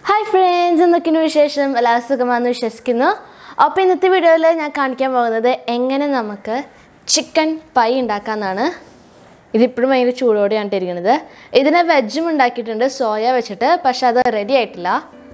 hi friends എന്തൊക്കെയാണ് വിശേഷം എല്ലാവരും സുഖമാണെന്ന് വിശ്വസിക്കുന്നു അപ്പോൾ ഇന്നത്തെ വീഡിയോയിൽ ഞാൻ കാണിക്കാൻ പോകുന്നത് എങ്ങനെ നമുക്ക് ചിക്കൻ പൈ ഉണ്ടാക്കാമെന്നാണ് ഇതിപ്പോഴും ഭയങ്കര ചൂടോടെയാണ് ഇരിക്കുന്നത് ഇതിനെ വെജും ഉണ്ടാക്കിയിട്ടുണ്ട് സോയ വെച്ചിട്ട് പക്ഷെ അത് റെഡി ആയിട്ടില്ല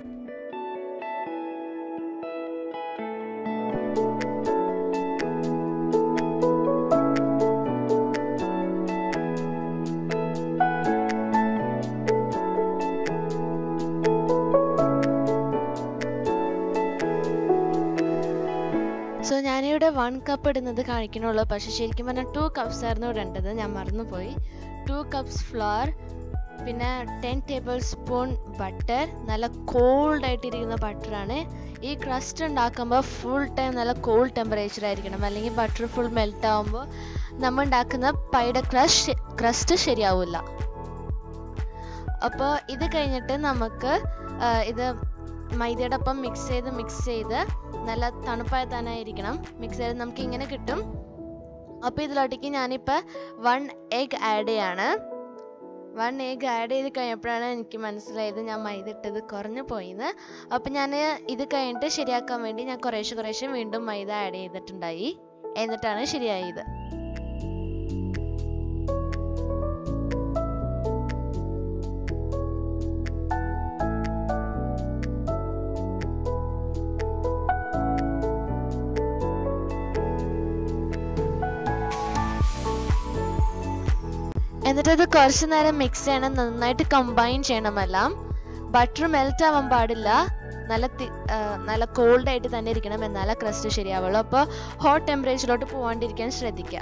സോ ഞാനിവിടെ വൺ കപ്പ് ഇടുന്നത് കാണിക്കണുള്ളൂ പക്ഷെ ശരിക്കും പറഞ്ഞാൽ ടു കപ്സ് ആയിരുന്നു ഇടേണ്ടത് ഞാൻ മറന്നുപോയി ടു കപ്സ് ഫ്ലവർ പിന്നെ ടെൻ ടേബിൾ സ്പൂൺ ബട്ടർ നല്ല കോൾഡ് ആയിട്ടിരിക്കുന്ന ബട്ടറാണ് ഈ ക്രസ്റ്റ് ഉണ്ടാക്കുമ്പോൾ ഫുൾ ടൈം നല്ല കോൾഡ് ടെമ്പറേച്ചർ ആയിരിക്കണം അല്ലെങ്കിൽ ബട്ടർ ഫുൾ മെൽറ്റ് ആകുമ്പോൾ നമ്മൾ ഉണ്ടാക്കുന്ന പൈയുടെ ക്രഷ് ക്രസ്റ്റ് ശരിയാവില്ല അപ്പോൾ ഇത് കഴിഞ്ഞിട്ട് നമുക്ക് ആ, ഇത് മൈദയുടെ ഒപ്പം മിക്സ് ചെയ്ത് മിക്സ് ചെയ്ത് നല്ല തണുപ്പായ തന്നെ ആയിരിക്കണം മിക്സ് ചെയ്ത് നമുക്ക് ഇങ്ങനെ കിട്ടും അപ്പോൾ ഇതിലോട്ടേക്ക് ഞാനിപ്പോൾ വൺ എഗ് ആഡ് ചെയ്യാണ് വൺ എഗ് ആഡ് ചെയ്ത് കഴിഞ്ഞപ്പോഴാണ് എനിക്ക് മനസ്സിലായത് ഞാൻ മൈദ ഇട്ടത് കുറഞ്ഞു പോയിന്ന് അപ്പം ഞാൻ ഇത് കഴിഞ്ഞിട്ട് ശരിയാക്കാൻ വേണ്ടി ഞാൻ കുറേശ്ശെ കുറേശ്ശെ വീണ്ടും മൈദ ആഡ് ചെയ്തിട്ടുണ്ടായി എന്നിട്ടാണ് ശരിയായത് എന്നിട്ട് ഇത് കുറച്ച് നേരം മിക്സ് ചെയ്യണം നന്നായിട്ട് കമ്പൈൻ ചെയ്യണം എല്ലാം ബട്ടർ മെൽറ്റ് ആവാൻ പാടില്ല നല്ല തി- ആ, നല്ല കോൾഡ് ആയിട്ട് തന്നെ ഇരിക്കണം എന്നാലേ ക്രസ്റ്റ് ശരിയാവുള്ളൂ അപ്പോൾ ഹോട്ട് ടെമ്പറേച്ചറിലോട്ട് പോകാണ്ടിരിക്കാൻ ശ്രദ്ധിക്കുക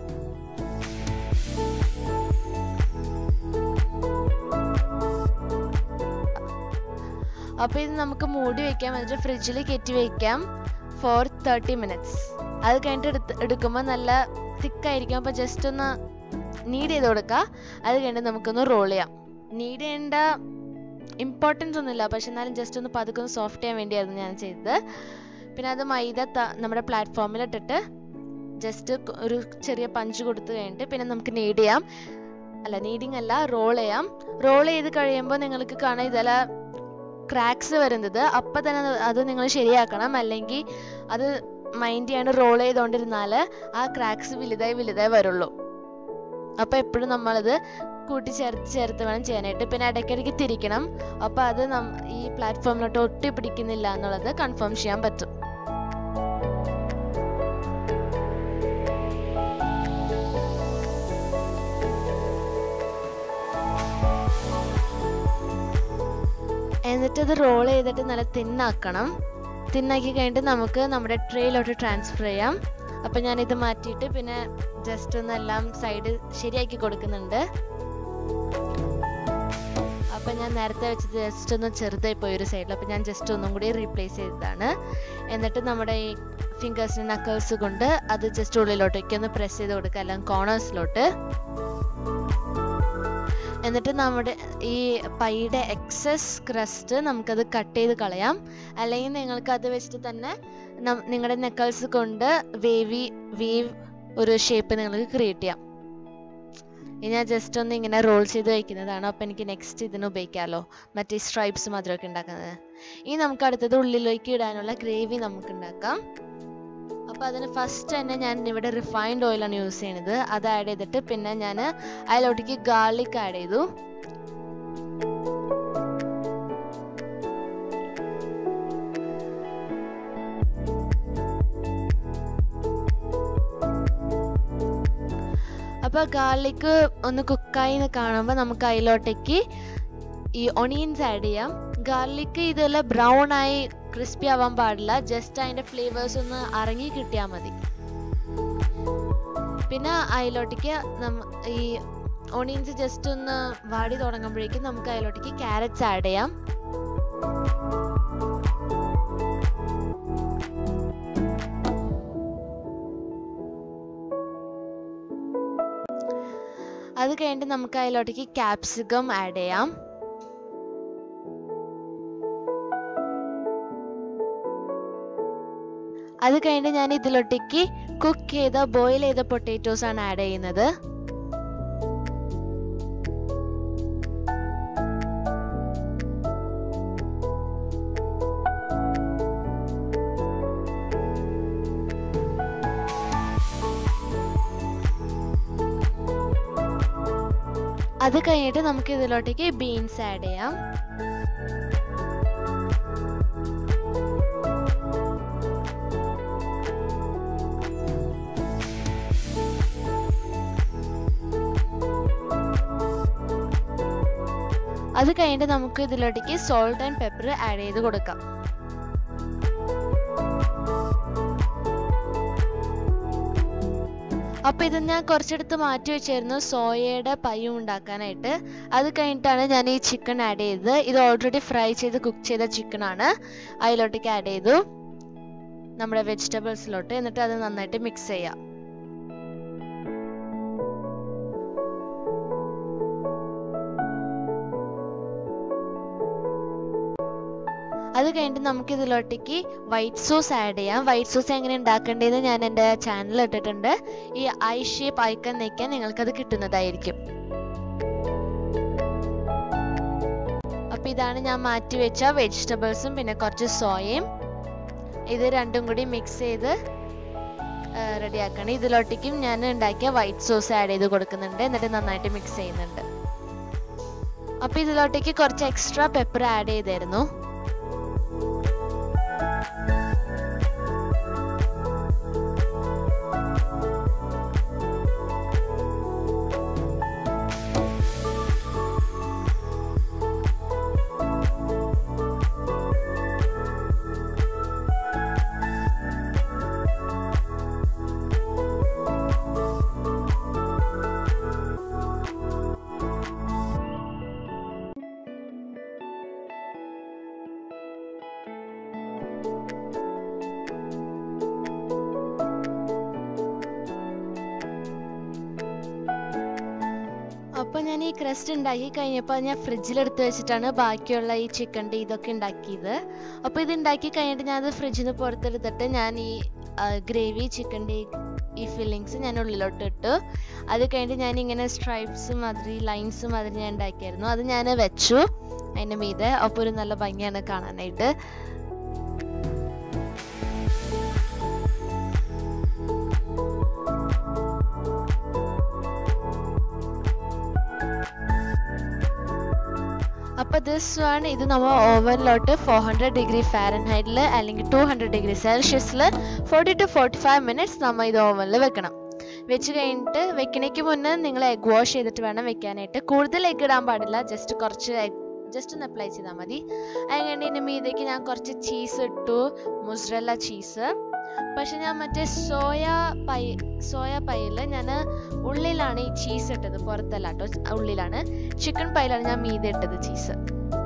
അപ്പോൾ ഇത് നമുക്ക് മൂടി വെക്കാം എന്നിട്ട് ഫ്രിഡ്ജിൽ കയറ്റി വെക്കാം ഫോർ തേർട്ടി മിനിറ്റ്സ് അത് കഴിഞ്ഞിട്ട് എടുത്ത് എടുക്കുമ്പോൾ നല്ല തിക്കായിരിക്കും അപ്പോൾ ജസ്റ്റ് ഒന്ന് നീഡ് ചെയ്ത് കൊടുക്കുക അത് കഴിഞ്ഞിട്ട് നമുക്കൊന്ന് റോൾ ചെയ്യാം നീഡ് ചെയ്യേണ്ട ഇമ്പോർട്ടൻസ് ഒന്നുമില്ല പക്ഷെ എന്നാലും ജസ്റ്റ് ഒന്ന് പതുക്കെ ഒന്ന് സോഫ്റ്റ് ചെയ്യാൻ വേണ്ടിയായിരുന്നു ഞാൻ ചെയ്തത് പിന്നെ അത് മൈദ ത- നമ്മുടെ പ്ലാറ്റ്ഫോമിൽ ഇട്ടിട്ട് ജസ്റ്റ് ഒരു ചെറിയ പഞ്ച് കൊടുത്തു കഴിഞ്ഞിട്ട് പിന്നെ നമുക്ക് നീഡ് ചെയ്യാം അല്ല നീഡിങ് അല്ല റോൾ ചെയ്യാം റോൾ ചെയ്ത് കഴിയുമ്പോൾ നിങ്ങൾക്ക് കാണാം ഇതെല്ലാം ക്രാക്സ് വരുന്നത് അപ്പം തന്നെ അത് അത് നിങ്ങൾ ശരിയാക്കണം അല്ലെങ്കിൽ അത് മൈൻഡ് ചെയ്യാണ്ട് റോൾ ചെയ്തുകൊണ്ടിരുന്നാൽ ആ ക്രാക്സ് വലുതായി വലുതായി വരുള്ളൂ അപ്പോൾ എപ്പോഴും നമ്മളത് കൂട്ടിച്ചേർത്ത് ചേർത്ത് വേണം ചെയ്യാനായിട്ട് പിന്നെ ഇടയ്ക്കിടയ്ക്ക് തിരിക്കണം അപ്പോൾ അത് നം ഈ പ്ലാറ്റ്ഫോമിലോട്ട് ഒട്ടി പിടിക്കുന്നില്ല എന്നുള്ളത് കൺഫേം ചെയ്യാൻ പറ്റും എന്നിട്ട് ഇത് റോൾ ചെയ്തിട്ട് നല്ല തിന്നാക്കണം തിന്നാക്കി കഴിഞ്ഞിട്ട് നമുക്ക് നമ്മുടെ ട്രേയിലോട്ട് ട്രാൻസ്ഫർ ചെയ്യാം അപ്പം ഞാനിത് മാറ്റിയിട്ട് പിന്നെ ജസ്റ്റ് ഒന്ന് എല്ലാം സൈഡ് ശരിയാക്കി കൊടുക്കുന്നുണ്ട് അപ്പം ഞാൻ നേരത്തെ വെച്ചത് ജസ്റ്റ് ഒന്ന് ചെറുതായി പോയി ഒരു സൈഡിൽ അപ്പം ഞാൻ ജസ്റ്റ് ഒന്നും കൂടി റീപ്ലേസ് ചെയ്തതാണ് എന്നിട്ട് നമ്മുടെ ഈ ഫിംഗേഴ്സിന് നക്കേഴ്സ് കൊണ്ട് അത് ജസ്റ്റ് ഉള്ളിലോട്ടേക്ക് ഒന്ന് പ്രസ് ചെയ്ത് കൊടുക്കുക അല്ലെങ്കിൽ കോർണേഴ്സിലോട്ട് എന്നിട്ട് നമ്മുടെ ഈ പൈയുടെ എക്സസ് ക്രസ്റ്റ് നമുക്കത് കട്ട് ചെയ്ത് കളയാം അല്ലെങ്കിൽ നിങ്ങൾക്ക് അത് വെച്ചിട്ട് തന്നെ നം- നിങ്ങളുടെ നെക്കൾസ് കൊണ്ട് വേവി വേവ് ഒരു ഷേപ്പ് നിങ്ങൾക്ക് ക്രിയേറ്റ് ചെയ്യാം ഇനി ഞാൻ ജസ്റ്റ് ഒന്ന് ഇങ്ങനെ റോൾ ചെയ്ത് വയ്ക്കുന്നതാണ് അപ്പോൾ എനിക്ക് നെക്സ്റ്റ് ഇതിന് ഉപയോഗിക്കാമല്ലോ മറ്റേ സ്ട്രൈപ്സ് മധുരമൊക്കെ ഉണ്ടാക്കുന്നത് ഇനി നമുക്ക് അടുത്തത് ഉള്ളിലേക്ക് ഇടാനുള്ള ഗ്രേവി നമുക്ക് ഉണ്ടാക്കാം അപ്പോൾ അതിന് ഫസ്റ്റ് തന്നെ ഞാൻ ഇവിടെ റിഫൈൻഡ് ഓയിലാണ് യൂസ് ചെയ്യുന്നത് അത് ആഡ് ചെയ്തിട്ട് പിന്നെ ഞാൻ അതിലോട്ടേക്ക് ഗാർലിക് ആഡ് ചെയ്തു അപ്പോൾ ഗാർലിക് ഒന്ന് കുക്കായി എന്ന് കാണുമ്പോൾ നമുക്ക് അതിലോട്ടേക്ക് ഈ ഒണിയൻസ് ആഡ് ചെയ്യാം ഗാർലിക് ഇതെല്ലാം ബ്രൗൺ ആയി ക്രിസ്പി ആവാൻ പാടില്ല ജസ്റ്റ് അതിന്റെ ഫ്ലേവേഴ്സ് ഒന്ന് ഇറങ്ങി കിട്ടിയാൽ മതി പിന്നെ അതിലോട്ടേക്ക് നമ്മ ഈ ഓണിയൻസ് ജസ്റ്റ് ഒന്ന് വാടി തുടങ്ങുമ്പോഴേക്കും നമുക്ക് അതിലോട്ടേക്ക് ക്യാരറ്റ്സ് ആഡ് ചെയ്യാം അത് കഴിഞ്ഞിട്ട് നമുക്ക് അതിലോട്ടേക്ക് ക്യാപ്സിക്കം ആഡ് ചെയ്യാം അത് കഴിഞ്ഞിട്ട് ഞാൻ ഇതിലോട്ടേക്ക് കുക്ക് ചെയ്ത ബോയിൽ ചെയ്ത പൊട്ടാറ്റോസ് ആണ് ആഡ് ചെയ്യുന്നത് അത് കഴിഞ്ഞിട്ട് നമുക്ക് ഇതിലോട്ടേക്ക് ബീൻസ് ആഡ് ചെയ്യാം അത് കഴിഞ്ഞിട്ട് നമുക്ക് ഇതിലോട്ടേക്ക് സോൾട്ട് ആൻഡ് പെപ്പർ ആഡ് ചെയ്ത് കൊടുക്കാം അപ്പോൾ ഇത് ഞാൻ കുറച്ചെടുത്ത് മാറ്റി വെച്ചായിരുന്നു സോയയുടെ പയ്യും ഉണ്ടാക്കാനായിട്ട് അത് കഴിഞ്ഞിട്ടാണ് ഞാൻ ഈ ചിക്കൻ ആഡ് ചെയ്തത് ഇത് ഓൾറെഡി ഫ്രൈ ചെയ്ത് കുക്ക് ചെയ്ത ചിക്കൻ ആണ് അതിലോട്ടേക്ക് ആഡ് ചെയ്തു നമ്മുടെ വെജിറ്റബിൾസിലോട്ട് എന്നിട്ട് അത് നന്നായിട്ട് മിക്സ് ചെയ്യാം അത് കഴിഞ്ഞിട്ട് നമുക്ക് ഇതിലോട്ടേക്ക് വൈറ്റ് സോസ് ആഡ് ചെയ്യാം വൈറ്റ് സോസ് എങ്ങനെ ഉണ്ടാക്കേണ്ടതെന്ന് ഞാൻ എൻ്റെ ചാനൽ ഇട്ടിട്ടുണ്ട് ഈ ഐ ഷേപ്പ് ഐക്കൺ നീക്കാൻ നിങ്ങൾക്കത് കിട്ടുന്നതായിരിക്കും അപ്പോൾ ഇതാണ് ഞാൻ മാറ്റി വെച്ച വെജിറ്റബിൾസും പിന്നെ കുറച്ച് സോയയും ഇത് രണ്ടും കൂടി മിക്സ് ചെയ്ത് റെഡിയാക്കണം ഇതിലോട്ടേക്കും ഞാൻ ഉണ്ടാക്കിയ വൈറ്റ് സോസ് ആഡ് ചെയ്ത് കൊടുക്കുന്നുണ്ട് എന്നിട്ട് നന്നായിട്ട് മിക്സ് ചെയ്യുന്നുണ്ട് അപ്പോൾ ഇതിലോട്ടേക്ക് കുറച്ച് എക്സ്ട്രാ പെപ്പർ ആഡ് ചെയ്തായിരുന്നു അപ്പോൾ ഞാൻ ഈ ക്രസ്റ്റ് ഉണ്ടാക്കി കഴിഞ്ഞപ്പോൾ ഞാൻ ഫ്രിഡ്ജിലെടുത്ത് വെച്ചിട്ടാണ് ബാക്കിയുള്ള ഈ ചിക്കൻ്റെ ഇതൊക്കെ ഉണ്ടാക്കിയത് അപ്പോൾ ഇത് ഉണ്ടാക്കി കഴിഞ്ഞിട്ട് ഞാൻ അത് ഫ്രിഡ്ജിൽ നിന്ന് പുറത്തെടുത്തിട്ട് ഞാൻ ഈ ഗ്രേവി ചിക്കൻ്റെ ഈ ഫില്ലിങ്സ് ഞാൻ ഉള്ളിലോട്ട് ഇട്ടു അത് കഴിഞ്ഞിട്ട് ഞാൻ ഇങ്ങനെ സ്ട്രൈപ്സ് മാതിരി ലൈൻസ് മാതിരി ഞാൻ ഉണ്ടാക്കിയായിരുന്നു അത് ഞാൻ വെച്ചു അതിൻ്റെ മീതെ അപ്പോൾ ഒരു നല്ല ഭംഗിയാണ് കാണാനായിട്ട് അപ്പോൾ ദിസ് വൺ ഇത് നമ്മൾ ഓവനിലോട്ട് ഫോർ ഹൺഡ്രഡ് ഡിഗ്രി ഫാരൻഹൈറ്റിൽ അല്ലെങ്കിൽ ടു ഹൺഡ്രഡ് ഡിഗ്രി സെൽഷ്യസിൽ forty to forty five minutes നമ്മൾ ഇത് ഓവനിൽ വെക്കണം വെച്ച് കഴിഞ്ഞിട്ട് വെക്കണേക്ക് മുന്നേ നിങ്ങൾ എഗ് വാഷ് ചെയ്തിട്ട് വേണം വെക്കാനായിട്ട് കൂടുതൽ എഗ് ഇടാൻ പാടില്ല ജസ്റ്റ് കുറച്ച് എഗ് ജസ്റ്റ് ഒന്ന് അപ്ലൈ ചെയ്താൽ മതി അതുകൊണ്ട് ഇതിൻ്റെ മീതേക്ക് ഞാൻ കുറച്ച് ചീസ് ഇട്ടു മുസ്രല്ല ചീസ് പക്ഷെ ഞാൻ മറ്റേ സോയ പൈ സോയ പൈയിൽ ഞാൻ ഉള്ളിലാണ് ഈ ചീസ് ഇട്ടത് പുറത്തല്ല കേട്ടോ ഉള്ളിലാണ് ചിക്കൻ പൈയിലാണ് ഞാൻ മീതെ ഇട്ടത് ചീസ്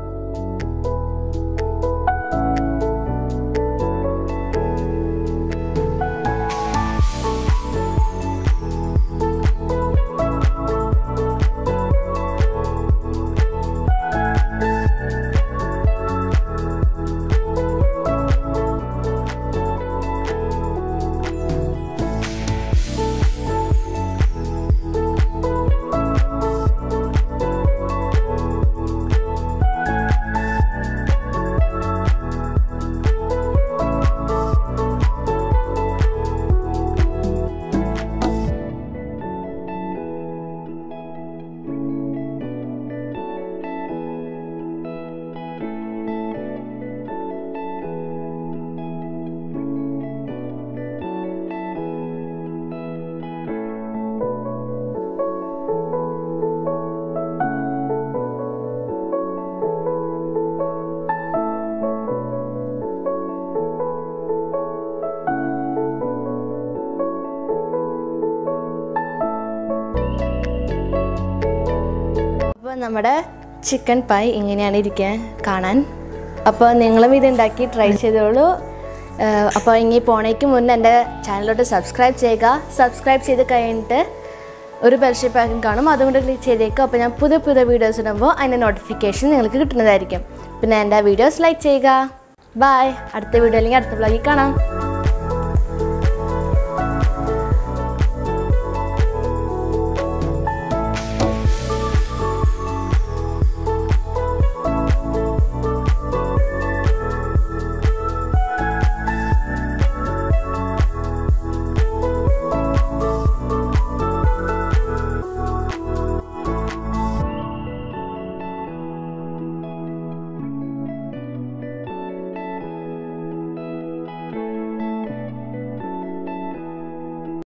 അപ്പോൾ നമ്മുടെ ചിക്കൻ പൈ ഇങ്ങനെയാണ് ഇരിക്കാൻ കാണാൻ അപ്പോൾ നിങ്ങളും ഇത് ഉണ്ടാക്കി ട്രൈ ചെയ്തോളൂ അപ്പോൾ ഇനി പോണേക്ക് മുന്നേ എൻ്റെ ചാനലിലോട്ട് സബ്സ്ക്രൈബ് ചെയ്യുക സബ്സ്ക്രൈബ് ചെയ്ത് കഴിഞ്ഞിട്ട് ഒരു ബെൽഷിപ്പ് പാക്കും കാണും അതുകൊണ്ട് ക്ലിക്ക് ചെയ്തേക്കും അപ്പോൾ ഞാൻ പുതിയ പുതിയ വീഡിയോസ് ഇടുമ്പോൾ അതിൻ്റെ നോട്ടിഫിക്കേഷൻ നിങ്ങൾക്ക് കിട്ടുന്നതായിരിക്കും പിന്നെ എൻ്റെ വീഡിയോസ് ലൈക്ക് ചെയ്യുക ബായ് അടുത്ത വീഡിയോ അല്ലെങ്കിൽ അടുത്ത വ്ളോഗിൽ കാണാം